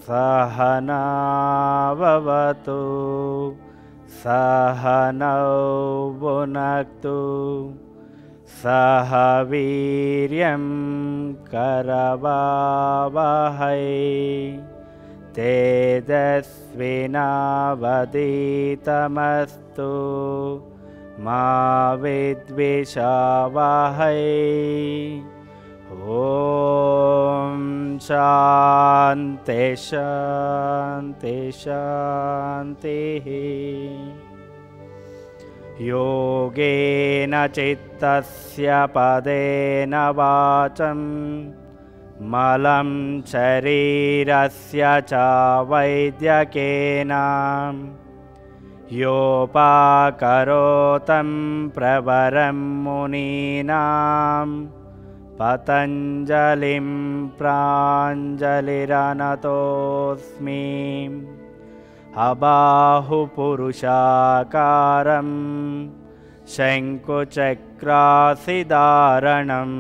सहनावतु सहनौ भुनक्तु सह वीर्यं करवावहै तेजस्विनावदीतमस्तु मा विद्विषावहै ॐ शान्ति शान्ति शान्तिः योगेन चित्तस्य पदेन वाचं मलं शरीरस्य च वैद्यकेन योपाकरोतं प्रवरं मुनीनां पतञ्जलिं प्राञ्जलिरनतोऽस्मि अबाहुपुरुषाकारं शङ्कुचक्रासिदारणं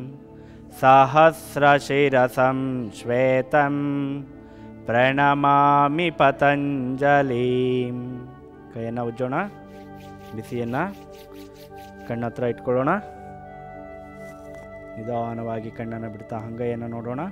सहस्रशिरसं श्वेतं ಪ್ರಣಮಾಮಿ ಪತಂಜಲಿಂ ಕೈಯನ್ನು ಉಜ್ಜೋಣ ಬಿಸಿಯನ್ನು ಕಣ್ಣ ಹತ್ರ ಇಟ್ಕೊಳ್ಳೋಣ ನಿಧಾನವಾಗಿ ಕಣ್ಣನ್ನು ಬಿಡ್ತಾ ಅಂಗೈಯನ್ನು ನೋಡೋಣ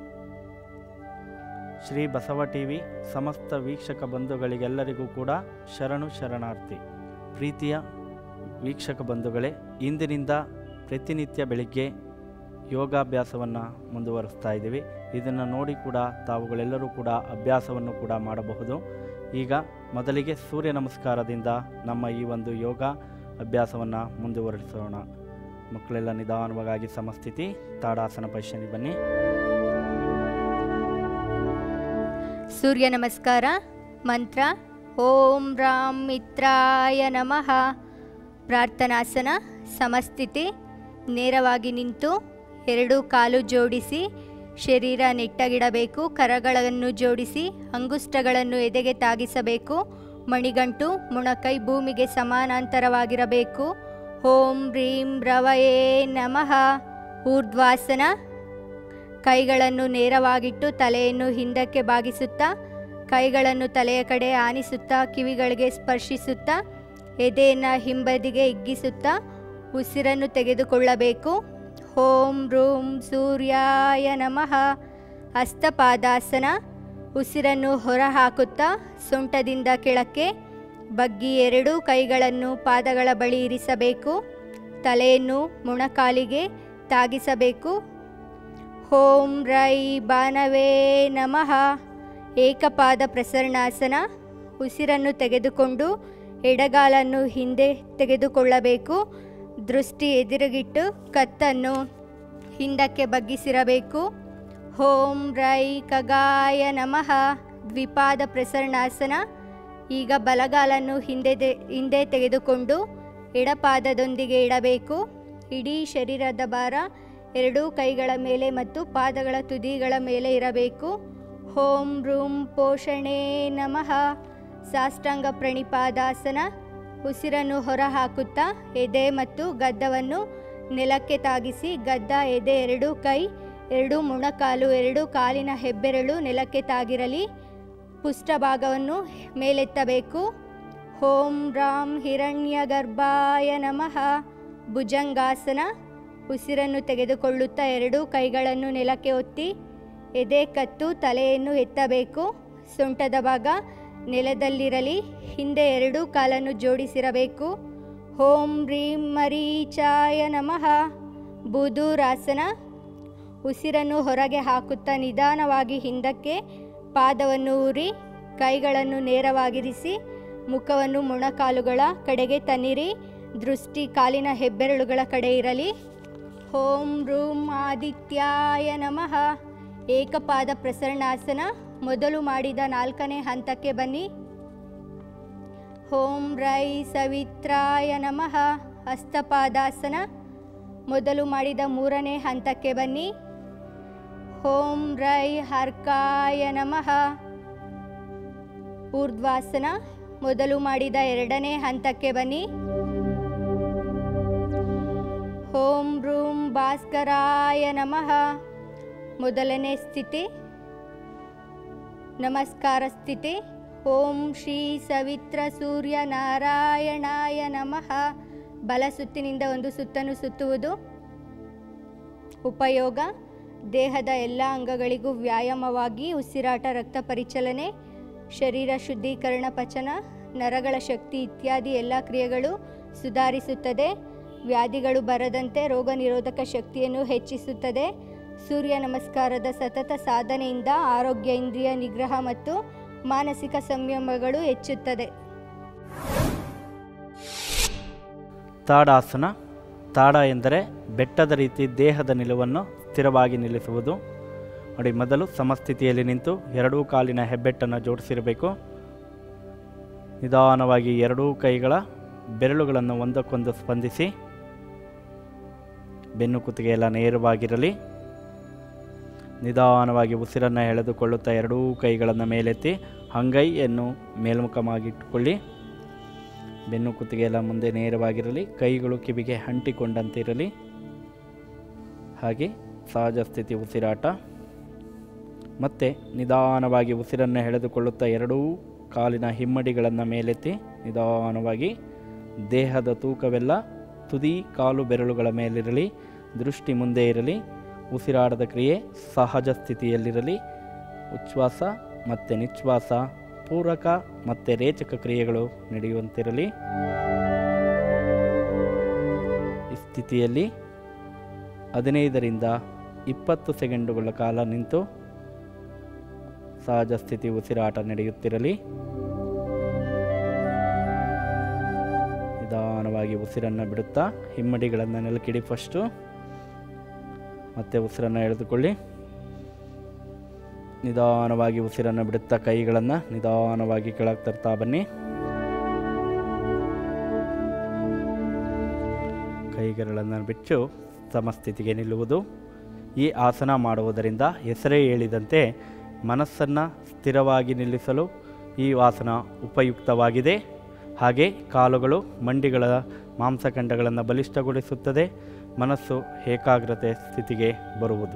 ಶ್ರೀ ಬಸವ ಟಿ ವಿ ಸಮಸ್ತ ವೀಕ್ಷಕ ಬಂಧುಗಳಿಗೆಲ್ಲರಿಗೂ ಕೂಡ ಶರಣು ಶರಣಾರ್ಥಿ ಪ್ರೀತಿಯ ವೀಕ್ಷಕ ಬಂಧುಗಳೇ ಇಂದಿನಿಂದ ಪ್ರತಿನಿತ್ಯ ಬೆಳಿಗ್ಗೆ ಯೋಗಾಭ್ಯಾಸವನ್ನು ಮುಂದುವರಿಸ್ತಾ ಇದ್ದೀವಿ ಇದನ್ನು ನೋಡಿ ಕೂಡ ತಾವುಗಳೆಲ್ಲರೂ ಕೂಡ ಅಭ್ಯಾಸವನ್ನು ಕೂಡ ಮಾಡಬಹುದು ಈಗ ಮೊದಲಿಗೆ ಸೂರ್ಯ ನಮಸ್ಕಾರದಿಂದ ನಮ್ಮ ಈ ಒಂದು ಯೋಗ ಅಭ್ಯಾಸವನ್ನು ಮುಂದುವರಿಸೋಣ ಮಕ್ಕಳೆಲ್ಲ ನಿಧಾನವಾಗಿ ಸಮಸ್ಥಿತಿ ತಾಡಾಸನ ಪಶ್ಯನಿ ಬನ್ನಿ ಸೂರ್ಯ ನಮಸ್ಕಾರ ಮಂತ್ರ ಓಂ ರಾಂ ಮಿತ್ರಾಯ ನಮಃ ಪ್ರಾರ್ಥನಾಸನ ಸಮಸ್ಥಿತಿ ನೇರವಾಗಿ ನಿಂತು ಎರಡು ಕಾಲು ಜೋಡಿಸಿ ಶರೀರ ನೆಟ್ಟಗಿಡಬೇಕು ಕರಗಳನ್ನು ಜೋಡಿಸಿ ಅಂಗುಷ್ಟಗಳನ್ನು ಎದೆಗೆ ತಾಗಿಸಬೇಕು ಮಣಿಗಂಟು ಮೊಣಕೈ ಭೂಮಿಗೆ ಸಮಾನಾಂತರವಾಗಿರಬೇಕು ಓಂ ರೀಂ ರವಯೇ ನಮಃ ಊರ್ಧ್ವಾಸನ ಕೈಗಳನ್ನು ನೇರವಾಗಿಟ್ಟು ತಲೆಯನ್ನು ಹಿಂದಕ್ಕೆ ಬಾಗಿಸುತ್ತಾ ಕೈಗಳನ್ನು ತಲೆಯ ಕಡೆ ಆನಿಸುತ್ತಾ ಕಿವಿಗಳಿಗೆ ಸ್ಪರ್ಶಿಸುತ್ತಾ ಎದೆಯನ್ನು ಹಿಂಬದಿಗೆ ಹಿಗ್ಗಿಸುತ್ತಾ ಉಸಿರನ್ನು ತೆಗೆದುಕೊಳ್ಳಬೇಕು ಓಂ ರೂಂ ಸೂರ್ಯಾಯ ನಮಃ ಹಸ್ತಪಾದಾಸನ ಉಸಿರನ್ನು ಹೊರ ಹಾಕುತ್ತಾ ಸೊಂಟದಿಂದ ಕೆಳಕ್ಕೆ ಬಗ್ಗಿ ಎರಡೂ ಕೈಗಳನ್ನು ಪಾದಗಳ ಬಳಿ ಇರಿಸಬೇಕು ತಲೆಯನ್ನು ಮೊಣಕಾಲಿಗೆ ತಾಗಿಸಬೇಕು ಓಂ ರೈ ಬಾನವೇ ನಮಃ ಏಕಪಾದ ಪ್ರಸರಣಾಸನ ಉಸಿರನ್ನು ತೆಗೆದುಕೊಂಡು ಎಡಗಾಲನ್ನು ಹಿಂದೆ ತೆಗೆದುಕೊಳ್ಳಬೇಕು ದೃಷ್ಟಿ ಎದುರುಗಿಟ್ಟು ಕತ್ತನ್ನು ಹಿಂದಕ್ಕೆ ಬಗ್ಗಿಸಿರಬೇಕು ಓಂ ರೈ ಕಗಾಯ ನಮಃ ದ್ವಿಪಾದ ಪ್ರಸರಣಾಸನ ಈಗ ಬಲಗಾಲನ್ನು ಹಿಂದೆ ತೆ- ಹಿಂದೆ ತೆಗೆದುಕೊಂಡು ಎಡಪಾದದೊಂದಿಗೆ ಇಡಬೇಕು ಇಡೀ ಶರೀರದ ಭಾರ ಎರಡೂ ಕೈಗಳ ಮೇಲೆ ಮತ್ತು ಪಾದಗಳ ತುದಿಗಳ ಮೇಲೆ ಇರಬೇಕು ಓಂ ರೂಂ ಪೋಷಣೆ ನಮಃ ಸಾಷ್ಟಾಂಗ ಪ್ರಣಿಪಾದಾಸನ ಉಸಿರನ್ನು ಹೊರ ಹಾಕುತ್ತಾ ಎದೆ ಮತ್ತು ಗದ್ದವನ್ನು ನೆಲಕ್ಕೆ ತಾಗಿಸಿ ಗದ್ದ ಎದೆ ಎರಡೂ ಕೈ ಎರಡು ಮೊಣಕಾಲು ಎರಡು ಕಾಲಿನ ಹೆಬ್ಬೆರಳು ನೆಲಕ್ಕೆ ತಾಗಿರಲಿ ಪುಷ್ಟಭಾಗವನ್ನು ಮೇಲೆತ್ತಬೇಕು ಓಂ ರಾಂ ಹಿರಣ್ಯ ಗರ್ಭಾಯ ನಮಃ ಭುಜಂಗಾಸನ ಉಸಿರನ್ನು ತೆಗೆದುಕೊಳ್ಳುತ್ತಾ ಎರಡೂ ಕೈಗಳನ್ನು ನೆಲಕ್ಕೆ ಒತ್ತಿ ಎದೆ ಕತ್ತು ತಲೆಯನ್ನು ಎತ್ತಬೇಕು ಸೊಂಟದ ಭಾಗ ನೆಲದಲ್ಲಿರಲಿ ಹಿಂದೆ ಎರಡೂ ಕಾಲನ್ನು ಜೋಡಿಸಿರಬೇಕು ಓಂ ರೀಂ ಮರೀಚಾಯ ನಮಃ ಬುಧೂರಾಸನ ಉಸಿರನ್ನು ಹೊರಗೆ ಹಾಕುತ್ತಾ ನಿಧಾನವಾಗಿ ಹಿಂದಕ್ಕೆ ಪಾದವನ್ನು ಊರಿ ಕೈಗಳನ್ನು ನೇರವಾಗಿರಿಸಿ ಮುಖವನ್ನು ಮೊಣಕಾಲುಗಳ ಕಡೆಗೆ ತನ್ನಿರಿ ದೃಷ್ಟಿ ಕಾಲಿನ ಹೆಬ್ಬೆರಳುಗಳ ಕಡೆ ಇರಲಿ ಓಂ ರೂಂ ಆದಿತ್ಯಾಯ ನಮಃ ಏಕಪಾದ ಪ್ರಸರಣಾಸನ ಮೊದಲು ಮಾಡಿದ ನಾಲ್ಕನೇ ಹಂತಕ್ಕೆ ಬನ್ನಿ ಓಂ ರೈ ಸವಿತ್ರಾಯ ನಮಃ ಹಸ್ತಪಾದಾಸನ ಮೊದಲು ಮಾಡಿದ ಮೂರನೇ ಹಂತಕ್ಕೆ ಬನ್ನಿ ಓಂ ರೈ ಹರ್ಕಾಯ ನಮಃ ಊರ್ಧ್ವಾಸನ ಮೊದಲು ಮಾಡಿದ ಎರಡನೇ ಹಂತಕ್ಕೆ ಬನ್ನಿ ಓಂ ರೂಂ ಭಾಸ್ಕರಾಯ ನಮಃ ಮೊದಲನೇ ಸ್ಥಿತಿ ನಮಸ್ಕಾರ ಸ್ಥಿತಿ ಓಂ ಶ್ರೀ ಸವಿತ್ರ ಸೂರ್ಯ ನಾರಾಯಣಾಯ ನಮಃ ಬಲ ಸುತ್ತಿನಿಂದ ಒಂದು ಸುತ್ತನ್ನು ಸುತ್ತುವುದು ಉಪಯೋಗ ದೇಹದ ಎಲ್ಲ ಅಂಗಗಳಿಗೂ ವ್ಯಾಯಾಮವಾಗಿ ಉಸಿರಾಟ ರಕ್ತ ಪರಿಚಲನೆ ಶರೀರ ಶುದ್ಧೀಕರಣ ಪಚನ ನರಗಳ ಶಕ್ತಿ ಇತ್ಯಾದಿ ಎಲ್ಲ ಕ್ರಿಯೆಗಳು ಸುಧಾರಿಸುತ್ತದೆ ವ್ಯಾಧಿಗಳು ಬರದಂತೆ ರೋಗ ನಿರೋಧಕ ಶಕ್ತಿಯನ್ನು ಹೆಚ್ಚಿಸುತ್ತದೆ ಸೂರ್ಯ ನಮಸ್ಕಾರದ ಸತತ ಸಾಧನೆಯಿಂದ ಆರೋಗ್ಯ ಇಂದ್ರಿಯ ನಿಗ್ರಹ ಮತ್ತು ಮಾನಸಿಕ ಸಂಯಮಗಳು ಹೆಚ್ಚುತ್ತದೆ ತಾಡಾಸನ ತಾಡ ಎಂದರೆ ಬೆಟ್ಟದ ರೀತಿ ದೇಹದ ನಿಲುವನ್ನು ಸ್ಥಿರವಾಗಿ ನಿಲ್ಲಿಸುವುದು ನೋಡಿ ಮೊದಲು ಸಮಸ್ಥಿತಿಯಲ್ಲಿ ನಿಂತು ಎರಡೂ ಕಾಲಿನ ಹೆಬ್ಬೆಟ್ಟನ್ನು ಜೋಡಿಸಿರಬೇಕು ನಿಧಾನವಾಗಿ ಎರಡೂ ಕೈಗಳ ಬೆರಳುಗಳನ್ನು ಒಂದಕ್ಕೊಂದು ಸ್ಪಂದಿಸಿ ಬೆನ್ನು ಕುತ್ತಿಗೆ ಎಲ್ಲ ನೇರವಾಗಿರಲಿ ನಿಧಾನವಾಗಿ ಉಸಿರನ್ನು ಎಳೆದುಕೊಳ್ಳುತ್ತಾ ಎರಡೂ ಕೈಗಳನ್ನು ಮೇಲೆತ್ತಿ ಅಂಗೈಯನ್ನು ಮೇಲ್ಮುಖವಾಗಿಟ್ಟುಕೊಳ್ಳಿ ಬೆನ್ನು ಕುತ್ತಿಗೆ ಎಲ್ಲ ಮುಂದೆ ನೇರವಾಗಿರಲಿ ಕೈಗಳು ಕಿವಿಗೆ ಅಂಟಿಕೊಂಡಂತಿರಲಿ ಹಾಗೆ ಸಹಜ ಸ್ಥಿತಿ ಉಸಿರಾಟ ಮತ್ತೆ ನಿಧಾನವಾಗಿ ಉಸಿರನ್ನು ಎಳೆದುಕೊಳ್ಳುತ್ತಾ ಎರಡೂ ಕಾಲಿನ ಹಿಮ್ಮಡಿಗಳನ್ನು ಮೇಲೆತ್ತಿ ನಿಧಾನವಾಗಿ ದೇಹದ ತೂಕವೆಲ್ಲ ತುದಿ ಕಾಲು ಬೆರಳುಗಳ ಮೇಲಿರಲಿ ದೃಷ್ಟಿ ಮುಂದೆ ಇರಲಿ ಉಸಿರಾಟದ ಕ್ರಿಯೆ ಸಹಜ ಸ್ಥಿತಿಯಲ್ಲಿರಲಿ ಉಚ್ಛ್ವಾಸ ಮತ್ತು ನಿಶ್ವಾಸ ಪೂರಕ ಮತ್ತು ರೇಚಕ ಕ್ರಿಯೆಗಳು ನಡೆಯುವಂತಿರಲಿ ಈ ಸ್ಥಿತಿಯಲ್ಲಿ ಹದಿನೈದರಿಂದ ಇಪ್ಪತ್ತು ಸೆಕೆಂಡುಗಳ ಕಾಲ ನಿಂತು ಸಹಜ ಸ್ಥಿತಿ ಉಸಿರಾಟ ನಡೆಯುತ್ತಿರಲಿ ನಿಧಾನವಾಗಿ ಉಸಿರನ್ನು ಬಿಡುತ್ತಾ ಹಿಮ್ಮಡಿಗಳನ್ನು ನೆಲಕಿಡಿ ಫಸ್ಟು ಮತ್ತೆ ಉಸಿರನ್ನು ಎಳೆದುಕೊಳ್ಳಿ ನಿಧಾನವಾಗಿ ಉಸಿರನ್ನು ಬಿಡುತ್ತಾ ಕೈಗಳನ್ನು ನಿಧಾನವಾಗಿ ಕೆಳಗೆ ತರ್ತಾ ಬನ್ನಿ ಕೈಗಳನ್ನು ಬಿಟ್ಟು ಸಮಸ್ಥಿತಿಗೆ ನಿಲ್ಲುವುದು ಈ ಆಸನ ಮಾಡುವುದರಿಂದ ಹೆಸರೇ ಹೇಳಿದಂತೆ ಮನಸ್ಸನ್ನು ಸ್ಥಿರವಾಗಿ ನಿಲ್ಲಿಸಲು ಈ ಆಸನ ಉಪಯುಕ್ತವಾಗಿದೆ ಹಾಗೆ ಕಾಲುಗಳು ಮಂಡಿಗಳ ಮಾಂಸಖಂಡಗಳನ್ನು ಬಲಿಷ್ಠಗೊಳಿಸುತ್ತದೆ ಮನಸ್ಸು ಏಕಾಗ್ರತೆ ಸ್ಥಿತಿಗೆ ಬರುವುದು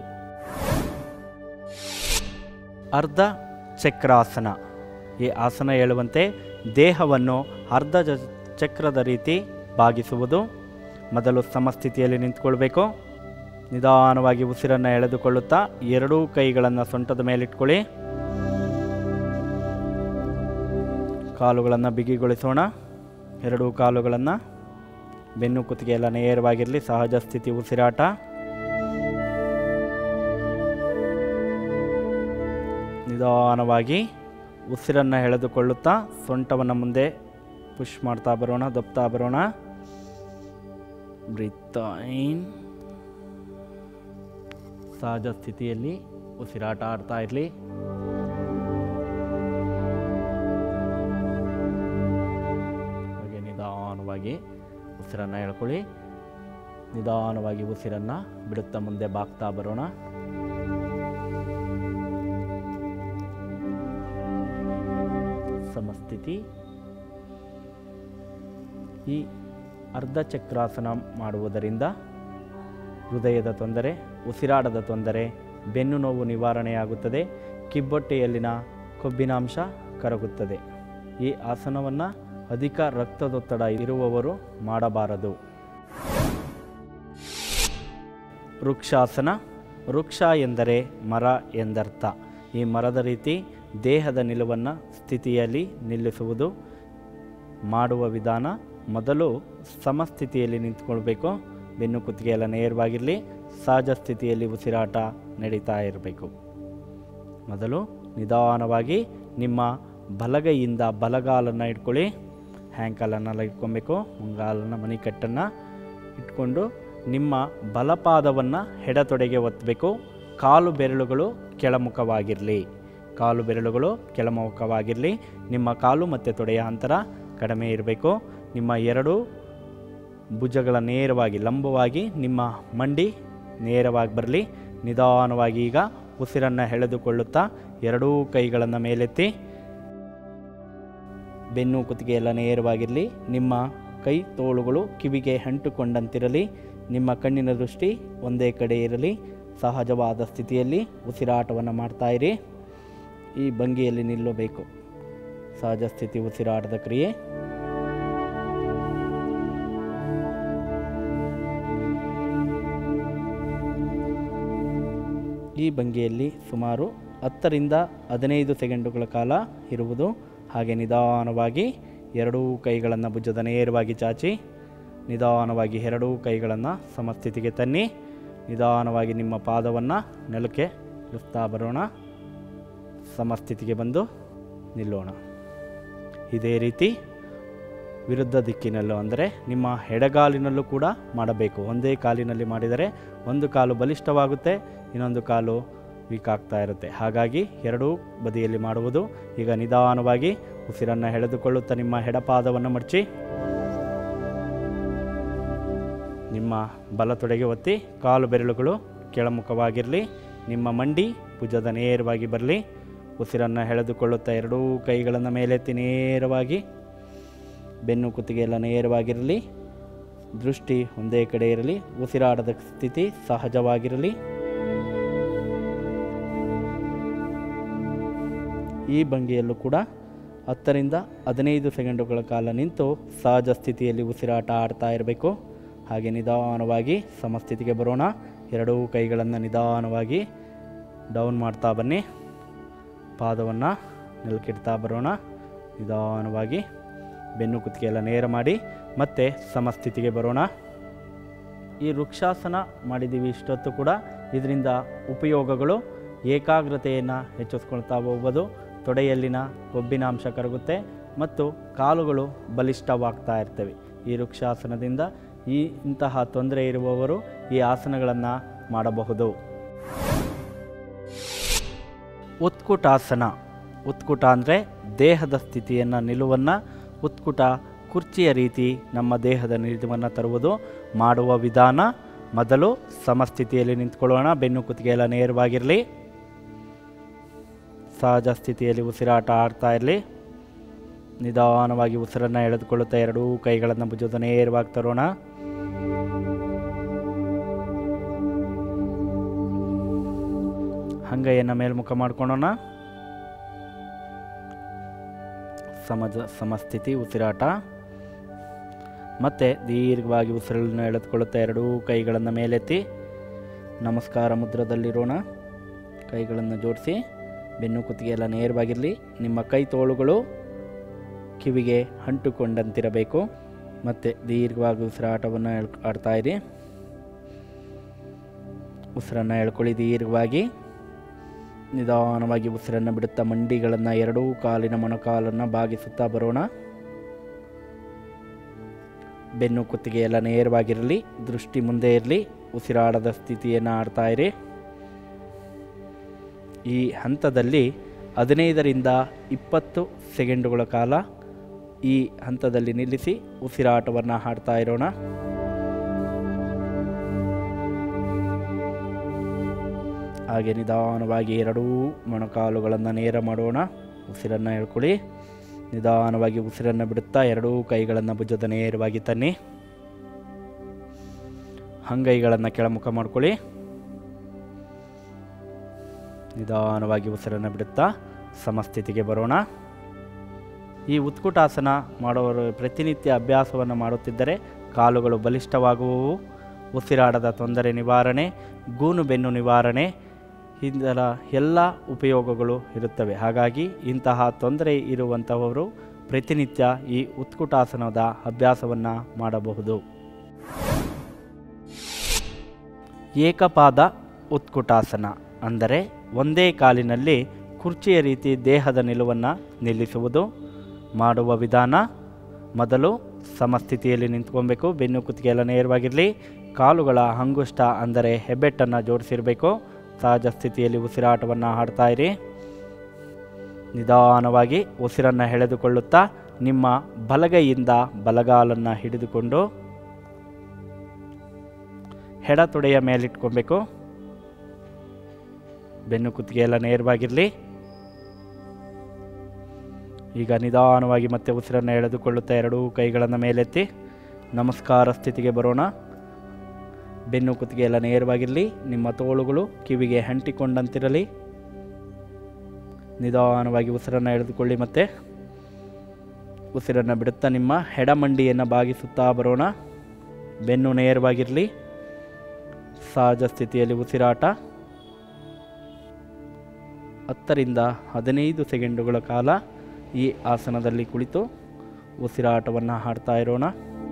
ಅರ್ಧ ಚಕ್ರಾಸನ ಈ ಆಸನ ಹೇಳುವಂತೆ ದೇಹವನ್ನು ಅರ್ಧ ಜ ಚಕ್ರದ ರೀತಿ ಬಾಗಿಸುವುದು ಮೊದಲು ಸಮಸ್ಥಿತಿಯಲ್ಲಿ ನಿಂತ್ಕೊಳ್ಬೇಕು ನಿಧಾನವಾಗಿ ಉಸಿರನ್ನು ಎಳೆದುಕೊಳ್ಳುತ್ತಾ ಎರಡೂ ಕೈಗಳನ್ನು ಸೊಂಟದ ಮೇಲಿಟ್ಕೊಳ್ಳಿ ಕಾಲುಗಳನ್ನು ಬಿಗಿಗೊಳಿಸೋಣ ಎರಡೂ ಕಾಲುಗಳನ್ನು ಬೆನ್ನು ಕುತ್ತಿಗೆ ಎಲ್ಲ ನೇರವಾಗಿರಲಿ ಸಹಜ ಸ್ಥಿತಿ ಉಸಿರಾಟ ನಿಧಾನವಾಗಿ ಉಸಿರನ್ನು ಎಳೆದುಕೊಳ್ಳುತ್ತಾ ಸೊಂಟವನ್ನು ಮುಂದೆ ಪುಷ್ ಮಾಡ್ತಾ ಬರೋಣ ದಬ್ತಾ ಬರೋಣ ಬ್ರೀತ್ ಇನ್ ಸಹಜ ಸ್ಥಿತಿಯಲ್ಲಿ ಉಸಿರಾಟ ಆಡ್ತಾ ಇರಲಿ ಹಾಗೆ ನಿಧಾನವಾಗಿ ಉಸಿರನ್ನು ಎಳ್ಕೊಳ್ಳಿ ನಿಧಾನವಾಗಿ ಉಸಿರನ್ನು ಬಿಡುತ್ತಾ ಮುಂದೆ ಬಾಗ್ತಾ ಬರೋಣ ಸಮಸ್ಥಿತಿ ಈ ಅರ್ಧ ಚಕ್ರಾಸನ ಮಾಡುವುದರಿಂದ ಹೃದಯದ ತೊಂದರೆ ಉಸಿರಾಟದ ತೊಂದರೆ ಬೆನ್ನು ನೋವು ನಿವಾರಣೆಯಾಗುತ್ತದೆ ಕಿಬ್ಬೊಟ್ಟೆಯಲ್ಲಿನ ಕೊಬ್ಬಿನಾಂಶ ಕರಗುತ್ತದೆ ಈ ಆಸನವನ್ನು ಅಧಿಕ ರಕ್ತದೊತ್ತಡ ಇರುವವರು ಮಾಡಬಾರದು ವೃಕ್ಷಾಸನ ವೃಕ್ಷ ಎಂದರೆ ಮರ ಎಂದರ್ಥ ಈ ಮರದ ರೀತಿ ದೇಹದ ನಿಲುವನ್ನು ಸ್ಥಿತಿಯಲ್ಲಿ ನಿಲ್ಲಿಸುವುದು ಮಾಡುವ ವಿಧಾನ ಮೊದಲು ಸಮಸ್ಥಿತಿಯಲ್ಲಿ ನಿಂತ್ಕೊಳ್ಬೇಕು ಬೆನ್ನು ಕುತ್ತಿಗೆ ಎಲ್ಲ ನೇರವಾಗಿರಲಿ ಸಹಜ ಸ್ಥಿತಿಯಲ್ಲಿ ಉಸಿರಾಟ ನಡೀತಾ ಇರಬೇಕು ಮೊದಲು ನಿಧಾನವಾಗಿ ನಿಮ್ಮ ಬಲಗೈಯಿಂದ ಬಲಗಾಲನ್ನು ಇಟ್ಕೊಳ್ಳಿ ಹ್ಯಾಂಕಲನ್ನೆಲ್ಲ ಇಟ್ಕೊಬೇಕು ಮುಂಗಾಲನ್ನು ಮಣಿಕಟ್ಟನ್ನು ಇಟ್ಕೊಂಡು ನಿಮ್ಮ ಬಲಪಾದವನ್ನು ಎಡತೊಡೆಗೆ ಒತ್ತಬೇಕು ಕಾಲು ಬೆರಳುಗಳು ಕೆಳಮುಖವಾಗಿರಲಿ ಕಾಲು ಬೆರಳುಗಳು ಕೆಳಮುಖವಾಗಿರಲಿ ನಿಮ್ಮ ಕಾಲು ಮತ್ತು ತೊಡೆಯ ಅಂತರ ಕಡಿಮೆ ಇರಬೇಕು ನಿಮ್ಮ ಎರಡು ಭುಜಗಳ ನೇರವಾಗಿ ಲಂಬವಾಗಿ ನಿಮ್ಮ ಮಂಡಿ ನೇರವಾಗಿ ಬರಲಿ ನಿಧಾನವಾಗಿ ಈಗ ಉಸಿರನ್ನು ಎಳೆದುಕೊಳ್ಳುತ್ತಾ ಎರಡೂ ಕೈಗಳನ್ನು ಮೇಲೆತ್ತಿ ಬೆನ್ನು ಕುತ್ತಿಗೆ ಎಲ್ಲ ನೇರವಾಗಿರಲಿ ನಿಮ್ಮ ಕೈ ತೋಳುಗಳು ಕಿವಿಗೆ ಅಂಟುಕೊಂಡಂತಿರಲಿ ನಿಮ್ಮ ಕಣ್ಣಿನ ದೃಷ್ಟಿ ಒಂದೇ ಕಡೆ ಇರಲಿ ಸಹಜವಾದ ಸ್ಥಿತಿಯಲ್ಲಿ ಉಸಿರಾಟವನ್ನು ಮಾಡ್ತಾ ಇರಿ ಈ ಭಂಗಿಯಲ್ಲಿ ನಿಲ್ಲಬೇಕು ಸಹಜ ಸ್ಥಿತಿ ಉಸಿರಾಟದ ಕ್ರಿಯೆ ಈ ಭಂಗಿಯಲ್ಲಿ ಸುಮಾರು ಹತ್ತರಿಂದ ಹದಿನೈದು ಸೆಕೆಂಡುಗಳ ಕಾಲ ಇರುವುದು ಹಾಗೆ ನಿಧಾನವಾಗಿ ಎರಡೂ ಕೈಗಳನ್ನು ಭುಜದ ನೇರವಾಗಿ ಚಾಚಿ ನಿಧಾನವಾಗಿ ಎರಡೂ ಕೈಗಳನ್ನು ಸಮಸ್ಥಿತಿಗೆ ತನ್ನಿ ನಿಧಾನವಾಗಿ ನಿಮ್ಮ ಪಾದವನ್ನು ನೆಲಕ್ಕೆ ಇಳಿಸ್ತಾ ಬರೋಣ ಸಮಸ್ಥಿತಿಗೆ ಬಂದು ನಿಲ್ಲೋಣ ಇದೇ ರೀತಿ ವಿರುದ್ಧ ದಿಕ್ಕಿನಲ್ಲೂ ಅಂದರೆ ನಿಮ್ಮ ಎಡಗಾಲಿನಲ್ಲೂ ಕೂಡ ಮಾಡಬೇಕು ಒಂದೇ ಕಾಲಿನಲ್ಲಿ ಮಾಡಿದರೆ ಒಂದು ಕಾಲು ಬಲಿಷ್ಠವಾಗುತ್ತೆ ಇನ್ನೊಂದು ಕಾಲು ವೀಕ್ ಆಗ್ತಾ ಇರುತ್ತೆ ಹಾಗಾಗಿ ಎರಡೂ ಬದಿಯಲ್ಲಿ ಮಾಡುವುದು ಈಗ ನಿಧಾನವಾಗಿ ಉಸಿರನ್ನು ಎಳೆದುಕೊಳ್ಳುತ್ತಾ ನಿಮ್ಮ ಎಡಪಾದವನ್ನು ಮಡಚಿ ನಿಮ್ಮ ಬಲ ತೊಡೆಗೆ ಒತ್ತಿ ಕಾಲು ಬೆರಳುಗಳು ಕೆಳಮುಖವಾಗಿರಲಿ ನಿಮ್ಮ ಮಂಡಿ ಭುಜದ ನೇರವಾಗಿ ಬರಲಿ ಉಸಿರನ್ನು ಎಳೆದುಕೊಳ್ಳುತ್ತಾ ಎರಡೂ ಕೈಗಳನ್ನು ಮೇಲೆತ್ತಿ ನೇರವಾಗಿ ಬೆನ್ನು ಕುತ್ತಿಗೆ ಎಲ್ಲ ನೇರವಾಗಿರಲಿ ದೃಷ್ಟಿ ಒಂದೇ ಕಡೆ ಇರಲಿ ಉಸಿರಾಟದ ಸ್ಥಿತಿ ಸಹಜವಾಗಿರಲಿ ಈ ಭಂಗಿಯಲ್ಲೂ ಕೂಡ ಹತ್ತರಿಂದ ಹದಿನೈದು ಸೆಕೆಂಡುಗಳ ಕಾಲ ನಿಂತು ಸಹಜ ಸ್ಥಿತಿಯಲ್ಲಿ ಉಸಿರಾಟ ಆಡ್ತಾ ಇರಬೇಕು ಹಾಗೆ ನಿಧಾನವಾಗಿ ಸಮಸ್ಥಿತಿಗೆ ಬರೋಣ ಎರಡೂ ಕೈಗಳನ್ನು ನಿಧಾನವಾಗಿ ಡೌನ್ ಮಾಡ್ತಾ ಬನ್ನಿ ಪಾದವನ್ನು ನೆಲಕ್ಕಿಡ್ತಾ ಬರೋಣ ನಿಧಾನವಾಗಿ ಬೆನ್ನು ಕುತ್ತಿಗೆ ಎಲ್ಲ ನೇರ ಮಾಡಿ ಮತ್ತೆ ಸಮಸ್ಥಿತಿಗೆ ಬರೋಣ ಈ ವೃಕ್ಷಾಸನ ಮಾಡಿದ್ದೀವಿ ಇಷ್ಟೊತ್ತು ಕೂಡ ಇದರಿಂದ ಉಪಯೋಗಗಳು ಏಕಾಗ್ರತೆಯನ್ನು ಹೆಚ್ಚಿಸ್ಕೊಳ್ತಾ ಹೋಗ್ಬೋದು ತೊಡೆಯಲ್ಲಿನ ಕೊಬ್ಬಿನ ಅಂಶ ಕರಗುತ್ತೆ ಮತ್ತು ಕಾಲುಗಳು ಬಲಿಷ್ಠವಾಗ್ತಾ ಇರ್ತವೆ ಈ ವೃಕ್ಷಾಸನದಿಂದ ಈ ಇಂತಹ ತೊಂದರೆ ಇರುವವರು ಈ ಆಸನಗಳನ್ನು ಮಾಡಬಹುದು ಉತ್ಕುಟಾಸನ ಉತ್ಕುಟ ಅಂದರೆ ದೇಹದ ಸ್ಥಿತಿಯನ್ನು ನಿಲುವನ್ನು ಉತ್ಕುಟ ಕುರ್ಚಿಯ ರೀತಿ ನಮ್ಮ ದೇಹದ ನಿಲುವನ್ನು ತರುವುದು ಮಾಡುವ ವಿಧಾನ ಮೊದಲು ಸಮಸ್ಥಿತಿಯಲ್ಲಿ ನಿಂತ್ಕೊಳ್ಳೋಣ ಬೆನ್ನು ಕುತ್ತಿಗೆ ಎಲ್ಲ ನೇರವಾಗಿರಲಿ ಸಹಜ ಸ್ಥಿತಿಯಲ್ಲಿ ಉಸಿರಾಟ ಆಡ್ತಾ ಇರಲಿ ನಿಧಾನವಾಗಿ ಉಸಿರನ್ನು ಎಳೆದುಕೊಳ್ಳುತ್ತಾ ಎರಡೂ ಕೈಗಳನ್ನು ಭುಜದ ನೇರವಾಗಿ ತರೋಣ ಅಂಗೈಯನ್ನು ಮೇಲ್ಮುಖ ಮಾಡ್ಕೊಳ್ಳೋಣ ಸಮಜ ಸಮಸ್ಥಿತಿ ಉಸಿರಾಟ ಮತ್ತೆ ದೀರ್ಘವಾಗಿ ಉಸಿರನ್ನು ಎಳೆದುಕೊಳ್ಳುತ್ತಾ ಎರಡೂ ಕೈಗಳನ್ನು ಮೇಲೆತ್ತಿ ನಮಸ್ಕಾರ ಮುದ್ರದಲ್ಲಿರೋಣ ಕೈಗಳನ್ನು ಜೋಡಿಸಿ ಬೆನ್ನು ಕುತ್ತಿಗೆ ಎಲ್ಲ ನೇರವಾಗಿರಲಿ ನಿಮ್ಮ ಕೈ ತೋಳುಗಳು ಕಿವಿಗೆ ಅಂಟುಕೊಂಡಂತಿರಬೇಕು ಮತ್ತು ದೀರ್ಘವಾಗಿ ಉಸಿರಾಟವನ್ನು ಎಳ್ ಆಡ್ತಾ ಇರಿ ಉಸಿರನ್ನು ಎಳ್ಕೊಳ್ಳಿ ದೀರ್ಘವಾಗಿ ನಿಧಾನವಾಗಿ ಉಸಿರನ್ನು ಬಿಡುತ್ತಾ ಮಂಡಿಗಳನ್ನು ಎರಡೂ ಕಾಲಿನ ಮೊಣಕಾಲನ್ನು ಬಾಗಿಸುತ್ತಾ ಬರೋಣ ಬೆನ್ನು ಕುತ್ತಿಗೆ ಎಲ್ಲ ನೇರವಾಗಿರಲಿ ದೃಷ್ಟಿ ಮುಂದೆ ಇರಲಿ ಉಸಿರಾಡದ ಸ್ಥಿತಿಯನ್ನು ಆಡ್ತಾ ಇರಿ ಈ ಹಂತದಲ್ಲಿ ಹದಿನೈದರಿಂದ ಇಪ್ಪತ್ತು ಸೆಕೆಂಡುಗಳ ಕಾಲ ಈ ಹಂತದಲ್ಲಿ ನಿಲ್ಲಿಸಿ ಉಸಿರಾಟವನ್ನು ಹಾಡ್ತಾ ಇರೋಣ ಹಾಗೆ ನಿಧಾನವಾಗಿ ಎರಡೂ ಮೊಣಕಾಲುಗಳನ್ನು ನೇರ ಮಾಡೋಣ ಉಸಿರನ್ನು ಹೇಳ್ಕೊಳ್ಳಿ ನಿಧಾನವಾಗಿ ಉಸಿರನ್ನು ಬಿಡುತ್ತಾ ಎರಡೂ ಕೈಗಳನ್ನು ಭುಜದ ನೇರವಾಗಿ ತನ್ನಿ ಅಂಗೈಗಳನ್ನು ಕೆಳಮುಖ ಮಾಡ್ಕೊಳ್ಳಿ ನಿಧಾನವಾಗಿ ಉಸಿರನ್ನು ಬಿಡುತ್ತಾ ಸಮಸ್ಥಿತಿಗೆ ಬರೋಣ ಈ ಉತ್ಕುಟಾಸನ ಮಾಡೋರು ಪ್ರತಿನಿತ್ಯ ಅಭ್ಯಾಸವನ್ನು ಮಾಡುತ್ತಿದ್ದರೆ ಕಾಲುಗಳು ಬಲಿಷ್ಠವಾಗುವವು ಉಸಿರಾಡದ ತೊಂದರೆ ನಿವಾರಣೆ ಗೂನು ಬೆನ್ನು ನಿವಾರಣೆ ಇದರ ಎಲ್ಲ ಉಪಯೋಗಗಳು ಇರುತ್ತವೆ ಹಾಗಾಗಿ ಇಂತಹ ತೊಂದರೆ ಇರುವಂಥವರು ಪ್ರತಿನಿತ್ಯ ಈ ಉತ್ಕುಟಾಸನದ ಅಭ್ಯಾಸವನ್ನು ಮಾಡಬಹುದು ಏಕಪಾದ ಉತ್ಕುಟಾಸನ ಅಂದರೆ ಒಂದೇ ಕಾಲಿನಲ್ಲಿ ಕುರ್ಚಿಯ ರೀತಿ ದೇಹದ ನಿಲುವನ್ನು ನಿಲ್ಲಿಸುವುದು ಮಾಡುವ ವಿಧಾನ ಮೊದಲು ಸಮಸ್ಥಿತಿಯಲ್ಲಿ ನಿಂತ್ಕೊಬೇಕು ಬೆನ್ನು ಕುತ್ತಿಗೆ ಎಲ್ಲ ನೇರವಾಗಿರಲಿ ಕಾಲುಗಳ ಅಂಗುಷ್ಟ ಅಂದರೆ ಹೆಬ್ಬೆಟ್ಟನ್ನು ಜೋಡಿಸಿರಬೇಕು ಸಹಜ ಸ್ಥಿತಿಯಲ್ಲಿ ಉಸಿರಾಟವನ್ನು ಹಾಡ್ತಾ ಇರಿ ನಿಧಾನವಾಗಿ ಉಸಿರನ್ನು ಎಳೆದುಕೊಳ್ಳುತ್ತಾ ನಿಮ್ಮ ಬಲಗೈಯಿಂದ ಬಲಗಾಲನ್ನು ಹಿಡಿದುಕೊಂಡು ಹೆಡ ತೊಡೆಯ ಮೇಲಿಟ್ಕೊಬೇಕು ಬೆನ್ನು ಕುತ್ತಿಗೆ ಎಲ್ಲ ನೇರವಾಗಿರಲಿ ಈಗ ನಿಧಾನವಾಗಿ ಮತ್ತೆ ಉಸಿರನ್ನು ಎಳೆದುಕೊಳ್ಳುತ್ತಾ ಎರಡೂ ಕೈಗಳನ್ನು ಮೇಲೆತ್ತಿ ನಮಸ್ಕಾರ ಸ್ಥಿತಿಗೆ ಬರೋಣ ಬೆನ್ನು ಕುತ್ತಿಗೆ ಎಲ್ಲ ನೇರವಾಗಿರಲಿ ನಿಮ್ಮ ತೋಳುಗಳು ಕಿವಿಗೆ ಅಂಟಿಕೊಂಡಂತಿರಲಿ ನಿಧಾನವಾಗಿ ಉಸಿರನ್ನು ಎಳೆದುಕೊಳ್ಳಿ ಮತ್ತೆ ಉಸಿರನ್ನು ಬಿಡುತ್ತಾ ನಿಮ್ಮ ಎಡಮಂಡಿಯನ್ನು ಬಾಗಿಸುತ್ತಾ ಬರೋಣ ಬೆನ್ನು ನೇರವಾಗಿರಲಿ ಸಹಜ ಸ್ಥಿತಿಯಲ್ಲಿ ಉಸಿರಾಟ ಹತ್ತರಿಂದ ಹದಿನೈದು ಸೆಕೆಂಡುಗಳ ಕಾಲ ಈ ಆಸನದಲ್ಲಿ ಕುಳಿತು ಉಸಿರಾಟವನ್ನು ಹಾಡ್ತಾ ಇರೋಣ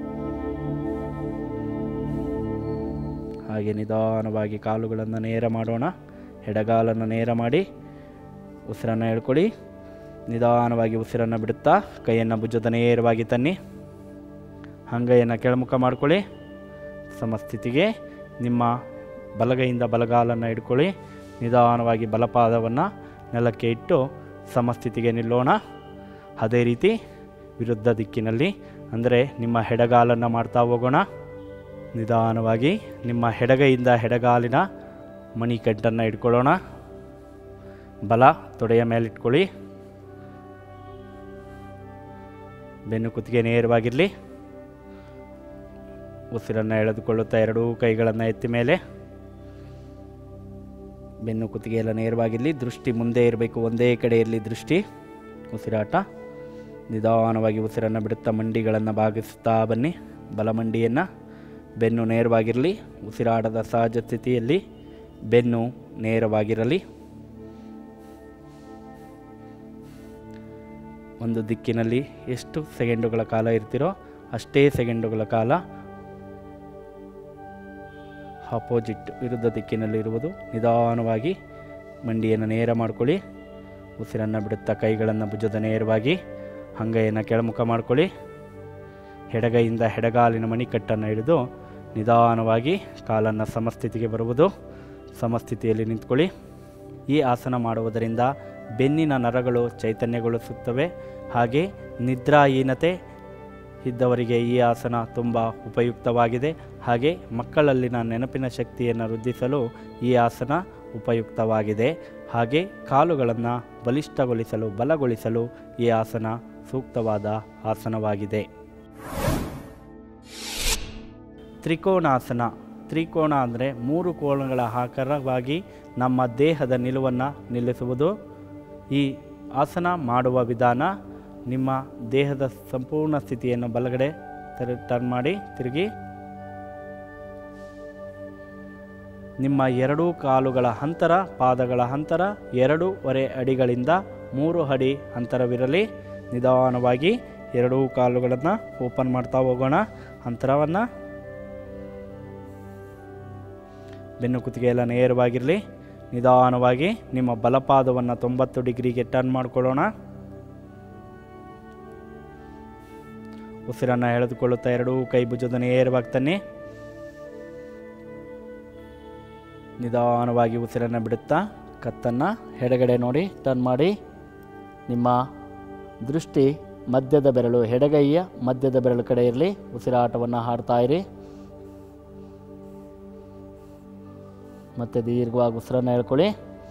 ಹಾಗೆ ನಿಧಾನವಾಗಿ ಕಾಲುಗಳನ್ನು ನೇರ ಮಾಡೋಣ ಎಡಗಾಲನ್ನು ನೇರ ಮಾಡಿ ಉಸಿರನ್ನು ಹೇಳ್ಕೊಳ್ಳಿ ನಿಧಾನವಾಗಿ ಉಸಿರನ್ನು ಬಿಡುತ್ತಾ ಕೈಯನ್ನು ಭುಜದ ನೇರವಾಗಿ ತನ್ನಿ ಅಂಗೈಯನ್ನು ಕೆಳಮುಖ ಮಾಡ್ಕೊಳ್ಳಿ ಸಮಸ್ಥಿತಿಗೆ ನಿಮ್ಮ ಬಲಗೈಯಿಂದ ಬಲಗಾಲನ್ನು ಹಿಡ್ಕೊಳ್ಳಿ ನಿಧಾನವಾಗಿ ಬಲಪಾದವನ್ನು ನೆಲಕ್ಕೆ ಇಟ್ಟು ಸಮಸ್ಥಿತಿಗೆ ನಿಲ್ಲೋಣ ಅದೇ ರೀತಿ ವಿರುದ್ಧ ದಿಕ್ಕಿನಲ್ಲಿ ಅಂದರೆ ನಿಮ್ಮ ಎಡಗಾಲನ್ನು ಮಾಡ್ತಾ ಹೋಗೋಣ ನಿಧಾನವಾಗಿ ನಿಮ್ಮ ಎಡಗೈಯಿಂದ ಎಡಗಾಲಿನ ಮಣಿಕಟ್ಟನ್ನು ಇಟ್ಕೊಳ್ಳೋಣ ಬಲ ತೊಡೆಯ ಮೇಲೆ ಇಟ್ಕೊಳ್ಳಿ ಬೆನ್ನು ಕುತ್ತಿಗೆ ನೇರವಾಗಿರಲಿ ಉಸಿರನ್ನು ಎಳೆದುಕೊಳ್ಳುತ್ತಾ ಎರಡೂ ಕೈಗಳನ್ನು ಎತ್ತಿ ಮೇಲೆ ಬೆನ್ನು ಕುತ್ತಿಗೆ ಎಲ್ಲ ನೇರವಾಗಿರಲಿ ದೃಷ್ಟಿ ಮುಂದೆ ಇರಬೇಕು ಒಂದೇ ಕಡೆಯಲ್ಲಿ ದೃಷ್ಟಿ ಉಸಿರಾಟ ನಿಧಾನವಾಗಿ ಉಸಿರನ್ನು ಬಿಡುತ್ತಾ ಮಂಡಿಗಳನ್ನು ಭಾಗಿಸುತ್ತಾ ಬನ್ನಿ ಬಲಮಂಡಿಯನ್ನು ಬೆನ್ನು ನೇರವಾಗಿರಲಿ ಉಸಿರಾಟದ ಸಹಜ ಸ್ಥಿತಿಯಲ್ಲಿ ಬೆನ್ನು ನೇರವಾಗಿರಲಿ ಒಂದು ದಿಕ್ಕಿನಲ್ಲಿ ಎಷ್ಟು ಸೆಕೆಂಡುಗಳ ಕಾಲ ಇರ್ತೀರೋ ಅಷ್ಟೇ ಸೆಕೆಂಡುಗಳ ಕಾಲ ಅಪೋಸಿಟ್ ವಿರುದ್ಧ ದಿಕ್ಕಿನಲ್ಲಿ ಇರುವುದು ನಿಧಾನವಾಗಿ ಮಂಡಿಯನ್ನು ನೇರ ಮಾಡ್ಕೊಳ್ಳಿ ಉಸಿರನ್ನು ಬಿಡುತ್ತಾ ಕೈಗಳನ್ನು ಭುಜದ ನೇರವಾಗಿ ಅಂಗೈಯನ್ನು ಕೆಳಮುಖ ಮಾಡ್ಕೊಳ್ಳಿ ಎಡಗೈಯಿಂದ ಎಡಗಾಲಿನ ಮಣಿಕಟ್ಟನ್ನು ಹಿಡಿದು ನಿಧಾನವಾಗಿ ಕಾಲನ್ನು ಸಮಸ್ಥಿತಿಗೆ ಬರುವುದು ಸಮಸ್ಥಿತಿಯಲ್ಲಿ ನಿಂತ್ಕೊಳ್ಳಿ ಈ ಆಸನ ಮಾಡುವುದರಿಂದ ಬೆನ್ನಿನ ನರಗಳು ಚೈತನ್ಯಗೊಳಿಸುತ್ತವೆ ಹಾಗೆ ನಿದ್ರಾಹೀನತೆ ಇದ್ದವರಿಗೆ ಈ ಆಸನ ತುಂಬ ಉಪಯುಕ್ತವಾಗಿದೆ ಹಾಗೆ ಮಕ್ಕಳಲ್ಲಿನ ನೆನಪಿನ ಶಕ್ತಿಯನ್ನು ವೃದ್ಧಿಸಲು ಈ ಆಸನ ಉಪಯುಕ್ತವಾಗಿದೆ ಹಾಗೆ ಕಾಲುಗಳನ್ನು ಬಲಿಷ್ಠಗೊಳಿಸಲು ಬಲಗೊಳಿಸಲು ಈ ಆಸನ ಸೂಕ್ತವಾದ ಆಸನವಾಗಿದೆ ತ್ರಿಕೋಣಾಸನ ತ್ರಿಕೋಣ ಅಂದರೆ ಮೂರು ಕೋಣಗಳ ಆಕಾರವಾಗಿ ನಮ್ಮ ದೇಹದ ನಿಲುವನ್ನು ನಿಲ್ಲಿಸುವುದು ಈ ಆಸನ ಮಾಡುವ ವಿಧಾನ ನಿಮ್ಮ ದೇಹದ ಸಂಪೂರ್ಣ ಸ್ಥಿತಿಯನ್ನು ಬಲಗಡೆ ತರ ಟರ್ನ್ ಮಾಡಿ ತಿರುಗಿ ನಿಮ್ಮ ಎರಡೂ ಕಾಲುಗಳ ಅಂತರ ಪಾದಗಳ ಅಂತರ ಎರಡೂವರೆ ಅಡಿಗಳಿಂದ ಮೂರು ಅಡಿ ಅಂತರವಿರಲಿ ನಿಧಾನವಾಗಿ ಎರಡೂ ಕಾಲುಗಳನ್ನು ಓಪನ್ ಮಾಡ್ತಾ ಹೋಗೋಣ ಅಂತರವನ್ನು ಬೆನ್ನು ಕುತ್ತಿಗೆ ಎಲ್ಲ ನೇರವಾಗಿರಲಿ ನಿಧಾನವಾಗಿ ನಿಮ್ಮ ಬಲಪಾದವನ್ನು ತೊಂಬತ್ತು ಡಿಗ್ರಿಗೆ ಟರ್ನ್ ಮಾಡಿಕೊಳ್ಳೋಣ ಉಸಿರನ್ನು ಎಳೆದುಕೊಳ್ಳುತ್ತಾ ಎರಡೂ ಕೈ ಭುಜದ ನೇರವಾಗಿ ತನ್ನಿ ನಿಧಾನವಾಗಿ ಉಸಿರನ್ನು ಬಿಡುತ್ತಾ ಕತ್ತನ್ನು ಎಡಗಡೆ ನೋಡಿ ಟರ್ನ್ ಮಾಡಿ ನಿಮ್ಮ ದೃಷ್ಟಿ ಮಧ್ಯದ ಬೆರಳು ಎಡಗೈಯ ಮಧ್ಯದ ಬೆರಳು ಕಡೆ ಇರಲಿ ಉಸಿರಾಟವನ್ನು ಹಾಡ್ತಾ ಇರಿ ಮತ್ತು ದೀರ್ಘವಾಗಿ ಉಸಿರನ್ನು ಹೇಳ್ಕೊಳ್ಳಿ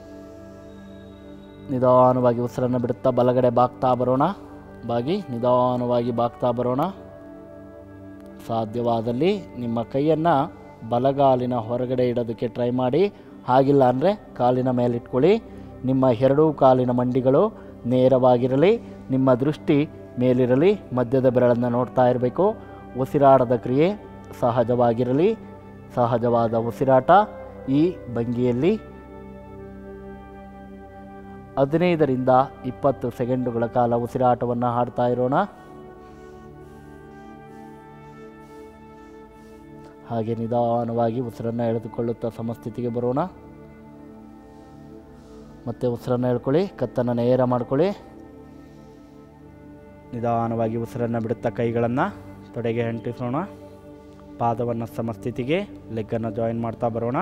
ನಿಧಾನವಾಗಿ ಉಸಿರನ್ನು ಬಿಡುತ್ತಾ ಬಲಗಡೆ ಬಾಗ್ತಾ ಬರೋಣ ಬಾಗಿ ನಿಧಾನವಾಗಿ ಬಾಗ್ತಾ ಬರೋಣ ಸಾಧ್ಯವಾದಲ್ಲಿ ನಿಮ್ಮ ಕೈಯನ್ನು ಬಲಗಾಲಿನ ಹೊರಗಡೆ ಇಡೋದಕ್ಕೆ ಟ್ರೈ ಮಾಡಿ ಹಾಗಿಲ್ಲ ಅಂದರೆ ಕಾಲಿನ ಮೇಲೆ ಇಟ್ಕೊಳ್ಳಿ ನಿಮ್ಮ ಎರಡೂ ಕಾಲಿನ ಮಂಡಿಗಳು ನೇರವಾಗಿರಲಿ ನಿಮ್ಮ ದೃಷ್ಟಿ ಮೇಲಿರಲಿ ಮಧ್ಯದ ಬೆರಳನ್ನು ನೋಡ್ತಾ ಇರಬೇಕು ಉಸಿರಾಟದ ಕ್ರಿಯೆ ಸಹಜವಾಗಿರಲಿ ಸಹಜವಾದ ಉಸಿರಾಟ ಈ ಭಂಗಿಯಲ್ಲಿ ಹದಿನೈದರಿಂದ ಇಪ್ಪತ್ತು ಸೆಕೆಂಡುಗಳ ಕಾಲ ಉಸಿರಾಟವನ್ನು ಹಾಡ್ತಾ ಇರೋಣ ಹಾಗೆ ನಿಧಾನವಾಗಿ ಉಸಿರನ್ನು ಎಳೆದುಕೊಳ್ಳುತ್ತಾ ಸಮಸ್ಥಿತಿಗೆ ಬರೋಣ ಮತ್ತೆ ಉಸಿರನ್ನು ಎಳ್ಕೊಳ್ಳಿ ಕತ್ತನ್ನು ನೇರ ಮಾಡ್ಕೊಳ್ಳಿ ನಿಧಾನವಾಗಿ ಉಸಿರನ್ನು ಬಿಡುತ್ತಾ ಕೈಗಳನ್ನು ತೊಡೆಗೆ ಅಂಟಿಸೋಣ ಪಾದವನ್ನು ಸಮಸ್ಥಿತಿಗೆ ಲೆಗ್ಗನ್ನು ಜಾಯಿನ್ ಮಾಡ್ತಾ ಬರೋಣ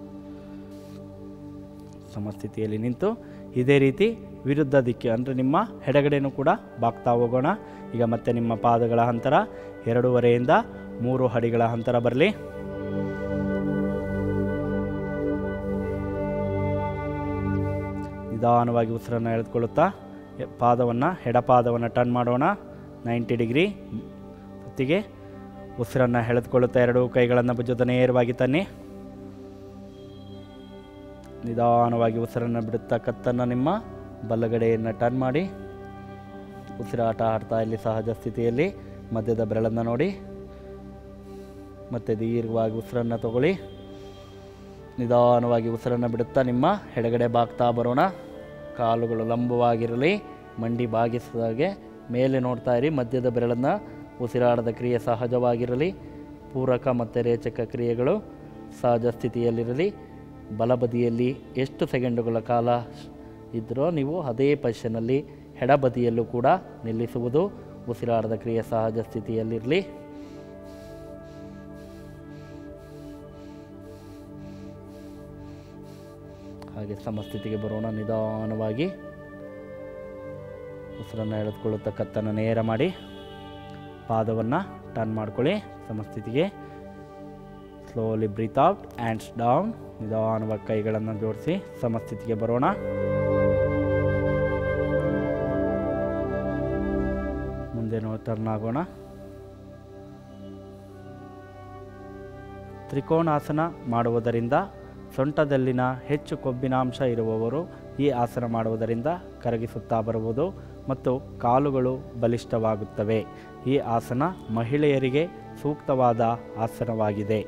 ಸಮಸ್ಥಿತಿಯಲ್ಲಿ ನಿಂತು ಇದೇ ರೀತಿ ವಿರುದ್ಧ ದಿಕ್ಕಿ ಅಂದರೆ ನಿಮ್ಮ ಎಡಗಡೆನೂ ಕೂಡ ಬಾಗ್ತಾ ಹೋಗೋಣ ಈಗ ಮತ್ತೆ ನಿಮ್ಮ ಪಾದಗಳ ಅಂತರ ಎರಡೂವರೆಯಿಂದ ಮೂರು ಅಡಿಗಳ ಅಂತರ ಬರಲಿ ನಿಧಾನವಾಗಿ ಉಸಿರನ್ನು ಎಳೆದುಕೊಳ್ಳುತ್ತಾ ಎ- ಪಾದವನ್ನು ಎಡಪಾದವನ್ನು ಟರ್ನ್ ಮಾಡೋಣ ನೈಂಟಿ ಡಿಗ್ರಿ ಹೊತ್ತಿಗೆ ಉಸಿರನ್ನು ಎಳೆದುಕೊಳ್ಳುತ್ತಾ ಎರಡು ಕೈಗಳನ್ನು ಭುಜದ ನೇರವಾಗಿ ತನ್ನಿ ನಿಧಾನವಾಗಿ ಉಸಿರನ್ನು ಬಿಡುತ್ತಾ ಕತ್ತನ್ನು ನಿಮ್ಮ ಬಲಗಡೆಯನ್ನು ಟರ್ನ್ ಮಾಡಿ ಉಸಿರಾಟ ಆಡ್ತಾ ಇಲ್ಲಿ ಸಹಜ ಸ್ಥಿತಿಯಲ್ಲಿ ಮಧ್ಯದ ಬೆರಳನ್ನು ನೋಡಿ ಮತ್ತು ದೀರ್ಘವಾಗಿ ಉಸಿರನ್ನು ತಗೊಳ್ಳಿ ನಿಧಾನವಾಗಿ ಉಸಿರನ್ನು ಬಿಡುತ್ತಾ ನಿಮ್ಮ ಎಡಗಡೆ ಬಾಗ್ತಾ ಬರೋಣ ಕಾಲುಗಳು ಲಂಬವಾಗಿರಲಿ ಮಂಡಿ ಬಾಗಿಸಿದಾಗೆ ಮೇಲೆ ನೋಡ್ತಾ ಇರಿ ಮಧ್ಯದ ಬೆರಳನ್ನು ಉಸಿರಾಡದ ಕ್ರಿಯೆ ಸಹಜವಾಗಿರಲಿ ಪೂರಕ ಮತ್ತು ರೇಚಕ ಕ್ರಿಯೆಗಳು ಸಹಜ ಸ್ಥಿತಿಯಲ್ಲಿರಲಿ ಬಲಬದಿಯಲ್ಲಿ ಎಷ್ಟು ಸೆಕೆಂಡುಗಳ ಕಾಲ ಇದ್ದರೋ ನೀವು ಅದೇ ಪೊಸಿಷನಲ್ಲಿ ಎಡಬದಿಯಲ್ಲೂ ಕೂಡ ನಿಲ್ಲಿಸುವುದು ಉಸಿರಾಡದ ಕ್ರಿಯೆ ಸಹಜ ಸ್ಥಿತಿಯಲ್ಲಿರಲಿ ಹಾಗೆ ಸಮಸ್ಥಿತಿಗೆ ಬರೋಣ ನಿಧಾನವಾಗಿ ಉಸಿರನ್ನು ಎಳೆದುಕೊಳ್ಳುತ್ತಾ ಕತ್ತನ್ನು ನೇರ ಮಾಡಿ ಪಾದವನ್ನು ಟರ್ನ್ ಮಾಡ್ಕೊಳ್ಳಿ ಸಮಸ್ಥಿತಿಗೆ slowly breathe out hands down ನಿಧಾನವಾಗಿ ಕೈಗಳನ್ನು ಜೋಡಿಸಿ ಸಮಸ್ಥಿತಿಗೆ ಬರೋಣ ಮುಂದೆ ನೋಡಿ ಟರ್ನ್ ಆಗೋಣ ತ್ರಿಕೋಣಾಸನ ಮಾಡುವುದರಿಂದ ಸೊಂಟದಲ್ಲಿನ ಹೆಚ್ಚು ಕೊಬ್ಬಿನಾಂಶ ಇರುವವರು ಈ ಆಸನ ಮಾಡುವುದರಿಂದ ಕರಗಿಸುತ್ತಾ ಬರುವುದು ಮತ್ತು ಕಾಲುಗಳು ಬಲಿಷ್ಠವಾಗುತ್ತವೆ ಈ ಆಸನ ಮಹಿಳೆಯರಿಗೆ ಸೂಕ್ತವಾದ ಆಸನವಾಗಿದೆ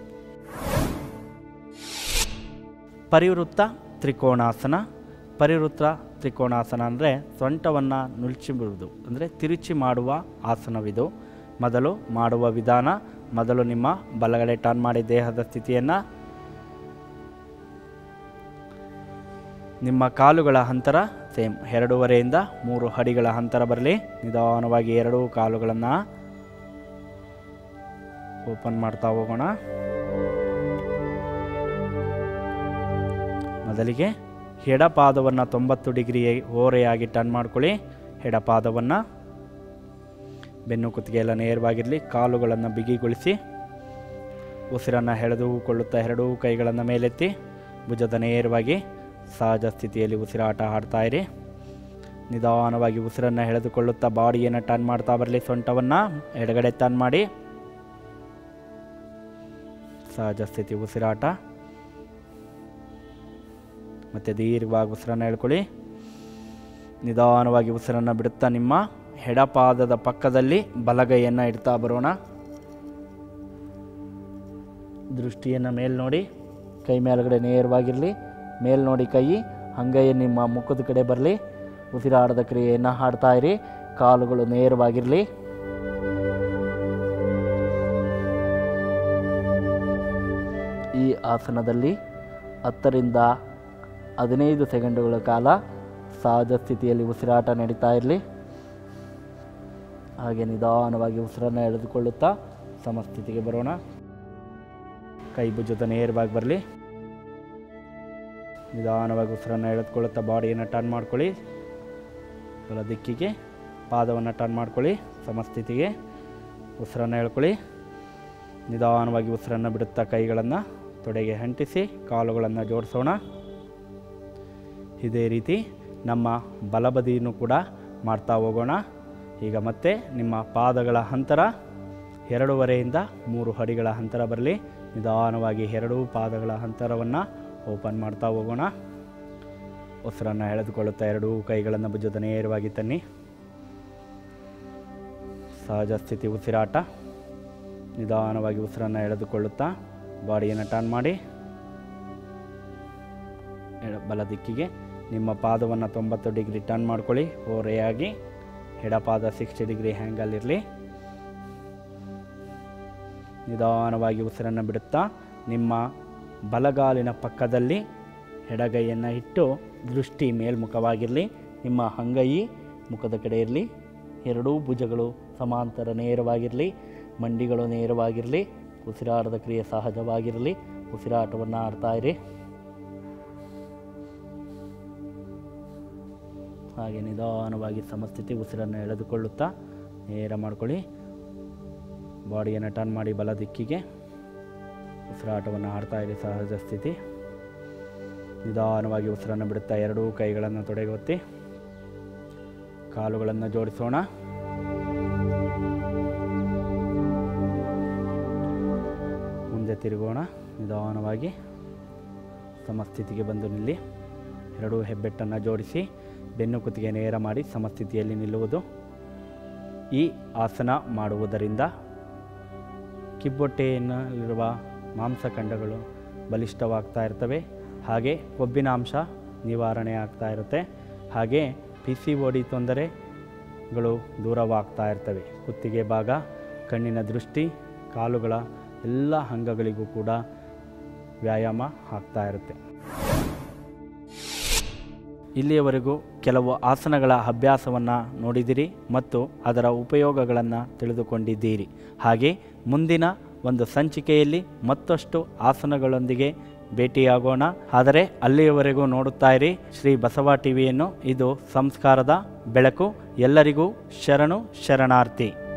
ಪರಿವೃತ್ತ ತ್ರಿಕೋಣಾಸನ ಪರಿವೃತ್ತ ತ್ರಿಕೋಣಾಸನ ಅಂದರೆ ಸೊಂಟವನ್ನು ನುಲ್ಚಿ ಬಿಡುವುದು ಅಂದರೆ ತಿರುಚಿ ಮಾಡುವ ಆಸನವಿದು ಮೊದಲು ಮಾಡುವ ವಿಧಾನ ಮೊದಲು ನಿಮ್ಮ ಬಲಗಡೆ ಟರ್ನ್ ಮಾಡಿ ದೇಹದ ಸ್ಥಿತಿಯನ್ನು ನಿಮ್ಮ ಕಾಲುಗಳ ಅಂತರ ಸೇಮ್ ಎರಡೂವರೆಯಿಂದ ಮೂರು ಅಡಿಗಳ ಅಂತರ ಬರಲಿ ನಿಧಾನವಾಗಿ ಎರಡೂ ಕಾಲುಗಳನ್ನು ಓಪನ್ ಮಾಡ್ತಾ ಹೋಗೋಣ ಮೊದಲಿಗೆ ಎಡಪಾದವನ್ನು ತೊಂಬತ್ತು ಡಿಗ್ರಿ ಓರೆಯಾಗಿ ಟರ್ನ್ ಮಾಡ್ಕೊಳ್ಳಿ ಎಡಪಾದವನ್ನು ಬೆನ್ನು ಕುತ್ತಿಗೆ ಎಲ್ಲ ನೇರವಾಗಿರಲಿ ಕಾಲುಗಳನ್ನು ಬಿಗಿಗೊಳಿಸಿ ಉಸಿರನ್ನು ಎಳೆದುಕೊಳ್ಳುತ್ತಾ ಎರಡೂ ಕೈಗಳನ್ನು ಮೇಲೆತ್ತಿ ಭುಜದ ನೇರವಾಗಿ ಸಹಜ ಸ್ಥಿತಿಯಲ್ಲಿ ಉಸಿರಾಟ ಆಡ್ತಾ ಇರಿ ನಿಧಾನವಾಗಿ ಉಸಿರನ್ನು ಎಳೆದುಕೊಳ್ಳುತ್ತಾ ಬಾಡಿಯನ್ನು ಟರ್ನ್ ಮಾಡ್ತಾ ಬರಲಿ ಸೊಂಟವನ್ನು ಎಡಗಡೆ ಟರ್ನ್ ಮಾಡಿ ಸಹಜ ಸ್ಥಿತಿ ಉಸಿರಾಟ ಮತ್ತು ದೀರ್ಘವಾಗಿ ಉಸಿರನ್ನು ಹೇಳ್ಕೊಳ್ಳಿ ನಿಧಾನವಾಗಿ ಉಸಿರನ್ನು ಬಿಡುತ್ತಾ ನಿಮ್ಮ ಎಡಪಾದದ ಪಕ್ಕದಲ್ಲಿ ಬಲಗೈಯನ್ನು ಇಡ್ತಾ ಬರೋಣ ದೃಷ್ಟಿಯನ್ನು ಮೇಲ್ ನೋಡಿ ಕೈ ಮೇಲ್ಗಡೆ ನೇರವಾಗಿರಲಿ ಮೇಲ್ ನೋಡಿ ಕೈ ಅಂಗೈ ನಿಮ್ಮ ಮುಖದ ಕಡೆ ಬರಲಿ ಉಸಿರಾಡದ ಕ್ರಿಯೆಯನ್ನು ಹಾಡ್ತಾ ಇರಿ ಕಾಲುಗಳು ನೇರವಾಗಿರಲಿ ಈ ಆಸನದಲ್ಲಿ ಹತ್ತರಿಂದ ಹದಿನೈದು ಸೆಕೆಂಡುಗಳ ಕಾಲ ಸಹಜ ಸ್ಥಿತಿಯಲ್ಲಿ ಉಸಿರಾಟ ನಡೀತಾ ಇರಲಿ ಹಾಗೆ ನಿಧಾನವಾಗಿ ಉಸಿರನ್ನು ಎಳೆದುಕೊಳ್ಳುತ್ತಾ ಸಮಸ್ಥಿತಿಗೆ ಬರೋಣ ಕೈ ಭುಜದ ನೇರವಾಗಿ ಬರಲಿ ನಿಧಾನವಾಗಿ ಉಸಿರನ್ನು ಎಳೆದುಕೊಳ್ಳುತ್ತಾ ಬಾಡಿಯನ್ನು ಟರ್ನ್ ಮಾಡ್ಕೊಳ್ಳಿ ಬಲ ದಿಕ್ಕಿಗೆ ಪಾದವನ್ನು ಟರ್ನ್ ಮಾಡ್ಕೊಳ್ಳಿ ಸಮಸ್ಥಿತಿಗೆ ಉಸಿರನ್ನು ಎಳ್ಕೊಳ್ಳಿ ನಿಧಾನವಾಗಿ ಉಸಿರನ್ನು ಬಿಡುತ್ತಾ ಕೈಗಳನ್ನು ತೊಡೆಗೆ ಅಂಟಿಸಿ ಕಾಲುಗಳನ್ನು ಜೋಡಿಸೋಣ ಇದೇ ರೀತಿ ನಮ್ಮ ಬಲಬದಿಯನ್ನು ಕೂಡ ಮಾಡ್ತಾ ಹೋಗೋಣ ಈಗ ಮತ್ತೆ ನಿಮ್ಮ ಪಾದಗಳ ಅಂತರ ಎರಡೂವರೆಯಿಂದ ಮೂರು ಅಡಿಗಳ ಅಂತರ ಬರಲಿ ನಿಧಾನವಾಗಿ ಎರಡೂ ಪಾದಗಳ ಅಂತರವನ್ನು ಓಪನ್ ಮಾಡ್ತಾ ಹೋಗೋಣ ಉಸಿರನ್ನು ಎಳೆದುಕೊಳ್ಳುತ್ತಾ ಎರಡೂ ಕೈಗಳನ್ನು ಭುಜದ ನೇರವಾಗಿ ತನ್ನಿ ಸಹಜ ಸ್ಥಿತಿ ಉಸಿರಾಟ ನಿಧಾನವಾಗಿ ಉಸಿರನ್ನು ಎಳೆದುಕೊಳ್ಳುತ್ತಾ ಬಾಡಿಯನ್ನು ಟರ್ನ್ ಮಾಡಿ ಎಡ ಬಲ ದಿಕ್ಕಿಗೆ ನಿಮ್ಮ ಪಾದವನ್ನು ತೊಂಬತ್ತು ಡಿಗ್ರಿ ಟರ್ನ್ ಮಾಡ್ಕೊಳ್ಳಿ ಓರೆಯಾಗಿ ಎಡಪಾದ ಸಿಕ್ಸ್ಟಿ ಡಿಗ್ರಿ ಹ್ಯಾಂಗಲ್ಲಿರಲಿ ನಿಧಾನವಾಗಿ ಉಸಿರನ್ನು ಬಿಡುತ್ತಾ ನಿಮ್ಮ ಬಲಗಾಲಿನ ಪಕ್ಕದಲ್ಲಿ ಎಡಗೈಯನ್ನು ಇಟ್ಟು ದೃಷ್ಟಿ ಮೇಲ್ಮುಖವಾಗಿರಲಿ ನಿಮ್ಮ ಅಂಗೈ ಮುಖದ ಕಡೆ ಇರಲಿ ಎರಡೂ ಭುಜಗಳು ಸಮಾಂತರ ನೇರವಾಗಿರಲಿ ಮಂಡಿಗಳು ನೇರವಾಗಿರಲಿ ಉಸಿರಾಟದ ಕ್ರಿಯೆ ಸಹಜವಾಗಿರಲಿ ಉಸಿರಾಟವನ್ನು ಆಡ್ತಾ ಇರಿ ಹಾಗೆ ನಿಧಾನವಾಗಿ ಸಮಸ್ಥಿತಿ ಉಸಿರನ್ನು ಎಳೆದುಕೊಳ್ಳುತ್ತಾ ನೇರ ಮಾಡ್ಕೊಳ್ಳಿ ಬಾಡಿಯನ್ನು ಟರ್ನ್ ಮಾಡಿ ಬಲ ದಿಕ್ಕಿಗೆ ಉಸಿರಾಟವನ್ನು ಆಡ್ತಾ ಇರಿ ಸಹಜ ಸ್ಥಿತಿ ನಿಧಾನವಾಗಿ ಉಸಿರನ್ನು ಬಿಡುತ್ತಾ ಎರಡೂ ಕೈಗಳನ್ನು ತೊಡೆಗೆ ಒತ್ತಿ ಕಾಲುಗಳನ್ನು ಜೋಡಿಸೋಣ ಮುಂದೆ ತಿರುಗೋಣ ನಿಧಾನವಾಗಿ ಸಮಸ್ಥಿತಿಗೆ ಬಂದು ನಿಲ್ಲಿ ಎರಡೂ ಹೆಬ್ಬೆಟ್ಟನ್ನು ಜೋಡಿಸಿ ಬೆನ್ನು ಕುತ್ತಿಗೆ ನೇರ ಮಾಡಿ ಸಮಸ್ಥಿತಿಯಲ್ಲಿ ನಿಲ್ಲುವುದು ಈ ಆಸನ ಮಾಡುವುದರಿಂದ ಕಿಬ್ಬೊಟ್ಟೆಯಲ್ಲಿರುವ ಮಾಂಸಖಂಡಗಳು ಬಲಿಷ್ಠವಾಗ್ತಾ ಇರ್ತವೆ ಹಾಗೆ ಕೊಬ್ಬಿನ ಅಂಶ ನಿವಾರಣೆ ಆಗ್ತಾ ಇರುತ್ತೆ ಹಾಗೆ ಪಿ ಸಿ ಓಡಿ ತೊಂದರೆಗಳು ದೂರವಾಗ್ತಾ ಇರ್ತವೆ ಕುತ್ತಿಗೆ ಭಾಗ ಕಣ್ಣಿನ ದೃಷ್ಟಿ ಕಾಲುಗಳ ಎಲ್ಲ ಅಂಗಗಳಿಗೂ ಕೂಡ ವ್ಯಾಯಾಮ ಆಗ್ತಾ ಇರುತ್ತೆ ಇಲ್ಲಿಯವರೆಗೂ ಕೆಲವು ಆಸನಗಳ ಅಭ್ಯಾಸವನ್ನು ನೋಡಿದಿರಿ ಮತ್ತು ಅದರ ಉಪಯೋಗಗಳನ್ನು ತಿಳಿದುಕೊಂಡಿದ್ದೀರಿ ಹಾಗೆ ಮುಂದಿನ ಒಂದು ಸಂಚಿಕೆಯಲ್ಲಿ ಮತ್ತಷ್ಟು ಆಸನಗಳೊಂದಿಗೆ ಭೇಟಿಯಾಗೋಣ ಆದರೆ ಅಲ್ಲಿಯವರೆಗೂ ನೋಡುತ್ತಾ ಇರಿ ಶ್ರೀ ಬಸವ ಟಿವಿಯನ್ನು ಇದು ಸಂಸ್ಕಾರದ ಬೆಳಕು ಎಲ್ಲರಿಗೂ ಶರಣು ಶರಣಾರ್ಥಿ